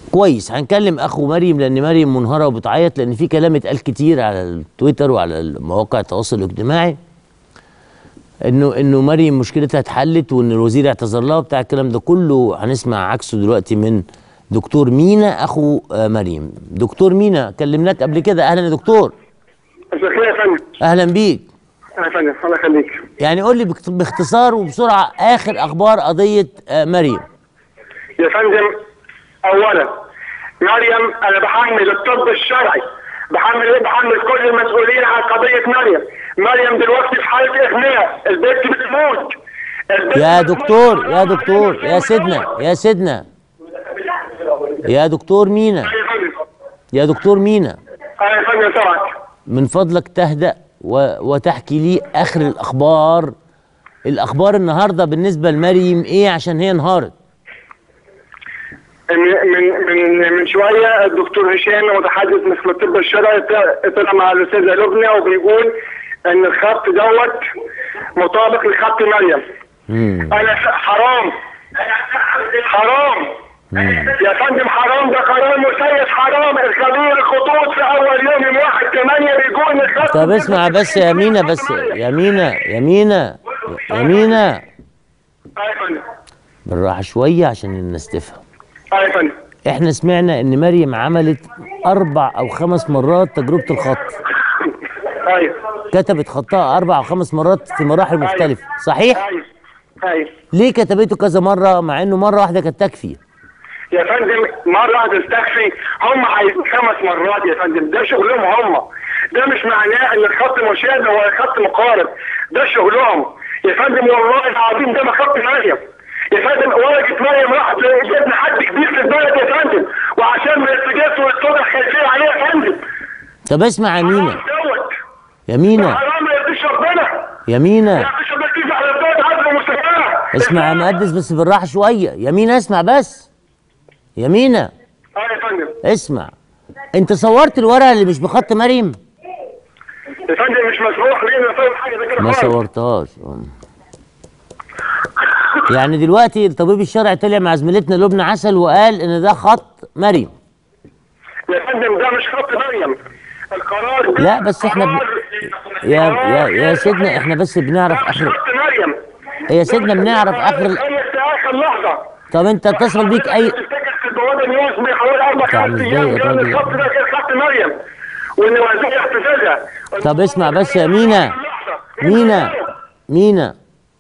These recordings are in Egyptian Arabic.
كويس هنكلم اخو مريم لان مريم منهاره وبتعيط لان في كلام اتقال كتير على التويتر وعلى مواقع التواصل الاجتماعي انه انه مريم مشكلتها اتحلت وان الوزير اعتذر لها وبتاع الكلام ده كله هنسمع عكسه دلوقتي من دكتور مينا اخو آه، مريم دكتور مينا كلمناك قبل كده اهلا يا دكتور مساء الخير يا فندم اهلا بيك يا فندم الله يخليك يعني قول لي باخت- باختصار وبسرعه اخر اخبار قضيه آه، مريم يا فندم اولا مريم انا بحمل الطب الشرعي بحمل بحمل كل المسؤولين عن قضيه مريم مريم دلوقتي في حاله اغماء البنت بتموت البنت يا بتموت. دكتور يا دكتور يا سيدنا يا سيدنا يا دكتور مينا أيوة يا فندم يا دكتور مينا أيوة يا فندم سمعت من فضلك تهدأ و... وتحكي لي آخر الأخبار الأخبار النهاردة بالنسبة لمريم إيه عشان هي انهارت من من من من شويه الدكتور هشام متحدث مثل الطب الشرعي طلع مع الاستاذه لبنى وبيقول ان الخط دوت مطابق لخط مريم مم. انا س- حرام حرام يا فندم حرام ده قرار مسيس حرام الخبير الخطوط في اول يوم يوم 1 8 بيقول ان الخط طب اسمع بس يا مينا بس يا مينا يا مينا يا مينا ايوه يا فندم بالراحة شوية عشان الناس تفهم ايوه يا فندم احنا سمعنا ان مريم عملت اربع او خمس مرات تجربة الخط ايوه كتبت خطها اربع او خمس مرات في مراحل مختلفة صحيح ايوه ايوه ليه كتبته كذا مرة مع انه مرة واحدة كانت تكفي يا فندم مرة هتستكفي هم عايزين خمس مرات يا فندم ده شغلهم هم ده مش معناه ان الخط مشابه ولا الخط مقارب ده شغلهم يا فندم والله العظيم ده ما خط مريم يا فندم ورقة مريم راحت جبنا حد كبير في البلد يا فندم وعشان ما يتجاز ويتضح خلفية عليه يا فندم طب اسمع يا مينا دوت يا مينا حرام ما يرضيش ربنا يا مينا ما يرضيش ربنا كيف على البلد عدل ومستقبلها اسمع يا مقدس بس بالراحه شويه يا مينا اسمع بس يا مينا اه يا فندم اسمع انت صورت الورقه اللي مش بخط مريم يا فندم مش مسموح لينا نصور حاجة زي كده ما خالص. صورتهاش أم. يعني دلوقتي الطبيب الشرعي طلع مع زميلتنا لبنى عسل وقال ان ده خط مريم يا فندم ده مش خط مريم القرار ده لا، بس إحنا بن- قرار- يا قرار يا يا سيدنا احنا بس بنعرف ده مش اخر خط مريم يا سيدنا بنعرف اخر ال- هي في اخر لحظه طب انت اتصل بيك اي تفتكر في البوابه نيوز من حوالي اربع تعمل خمس إزاي ايام يا كان راجل؟ الخط ده كان خط مريم وان وزير احتفالها طب اسمع بس يا مينا مينا مينا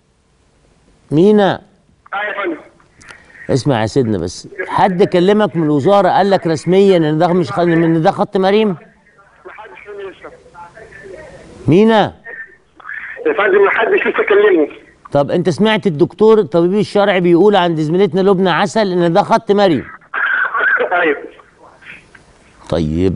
مينا اه يا فندم اسمع يا سيدنا بس حد كلمك من الوزاره قال لك رسميا ان ده مش خ... ان ده خط مريم محدش فيني لسه مينا يا فندم محدش لسه كلمني طب انت سمعت الدكتور الطبيب الشرعي بيقول عند زميلتنا لبنى عسل ان ده خط مريم ايوه طيب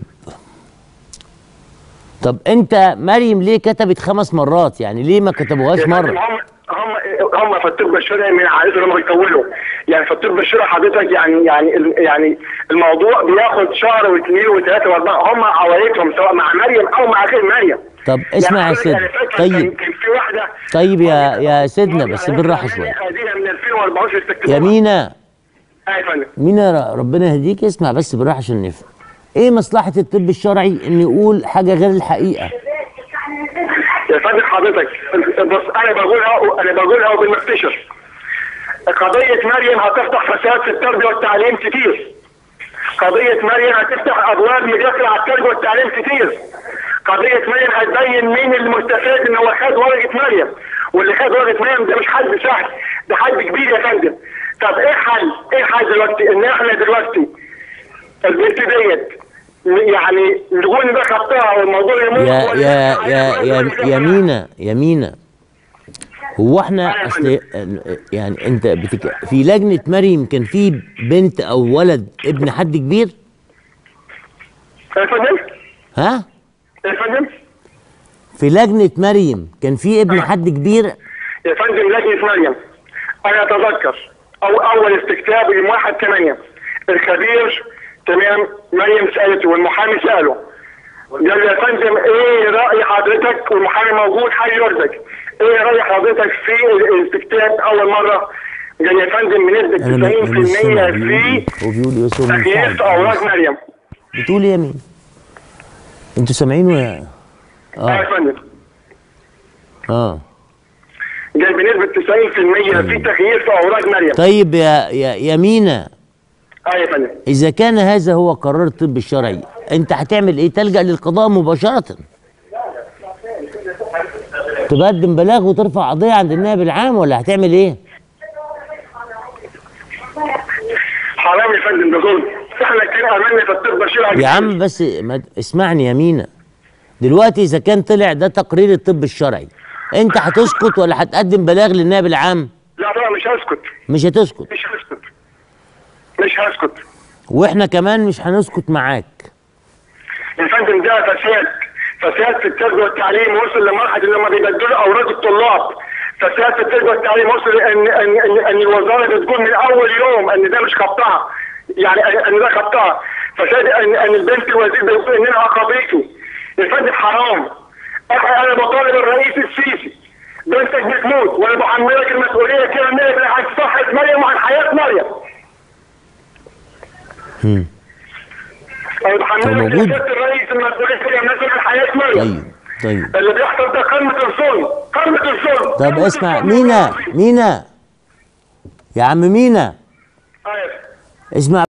طب انت مريم ليه كتبت خمس مرات يعني ليه ما كتبوهاش يا فندم مره هم هم هم في الطب الشرعي من عائلته لما بيطولوا يعني في الطب الشرعي حضرتك يعني يعني ال- يعني الموضوع بياخد شهر واثنين وثلاثه واربعه هم عوائلتهم سواء مع مريم او مع غير مريم طب اسمع يا يعني سيدنا أنا فاكر طيب كان- كان في واحده طيب يا يا سيدنا بس بالراحه شويه هذه من 2014 استكتبوها. يا مينا اه يا فندم مينا ر- ربنا يهديك اسمع بس بالراحه عشان نفهم ايه مصلحه الطب الشرعي ان يقول حاجه غير الحقيقه يا فندم حضرتك بص انا بقولها انا بقولها وبنكتشف قضيه مريم هتفتح فساد في التربيه والتعليم كتير قضيه مريم هتفتح ابواب مداخل على التربيه والتعليم كتير قضيه مريم هتبين مين المستفاد ان هو خد ورقه مريم واللي خد ورقه مريم ده مش حد سهل ده حد كبير يا فندم طب ايه الحل؟ ايه الحل دلوقتي؟ ان احنا دلوقتي البنت ديت يعني نقول ده خطها والموضوع يموت يا ولا- يا يا يا يا مينا يا مينا هو احنا اصل يعني انت بتك... في لجنه مريم كان في بنت او ولد ابن حد كبير يا فندم ها يا فندم في لجنه مريم كان في ابن حد كبير يا فندم لجنة مريم أنا أتذكر أو أول استكتاب يوم 1 8 الخبير تمام مريم سألته والمحامي سأله قال له يا فندم إيه رأي حضرتك والمحامي موجود حي يرزق إيه رأي حضرتك في الاستكتاب أول مرة قال يا فندم بنسبه انا ما- أنا مش 90% سامع بيقول إيه. في هو بيقول ايه بس هو تغيير منفعل. في اوراق مريم بتقول ايه يا مين انتوا سامعينه يا اه يا اه فندم اه قال بنسبه 90% في تغيير في اوراق مريم طيب يا يا يا مينا اه يا فندم اذا كان هذا هو قرار الطب الشرعي انت هتعمل ايه تلجا للقضاء مباشره تقدم بلاغ وترفع قضيه عند النائب العام ولا هتعمل ايه حرام يا فندم ده ظلم احنا كان املنا في الطب الشرعي يا عم بس ما اسمعني يا مينا دلوقتي اذا كان طلع ده تقرير الطب الشرعي انت هتسكت ولا هتقدم بلاغ للنائب العام لا طبعا مش هسكت مش هتسكت مش هسكت مش هسكت واحنا كمان مش هنسكت معاك يا فندم ده فساد فساد في التربيه والتعليم وصل لمرحله ان لما بيبدلوا اوراق الطلاب فساد في التربيه والتعليم وصل ان ان ان, إن الوزاره بتقول من اول يوم ان ده مش خطها يعني أن- ان ده خطها فساد ان ان البنت الوزير بيقول اننا عقبيته يا فندم حرام انا أنا بطالب الرئيس السيسي بنتك بتموت وانا بحملك المسؤوليه كامله عن صحه مريم وعن حياه مريم هم. انا طب بحملك موجود. يا سياده الرئيس المسؤوليه كامله عن حياه مريم طيب طيب اللي بيحصل ده قمة الظلم قمة الظلم طب قمة اسمع الظلم مينا والعظيم. مينا يا عم مينا آه يا اسمع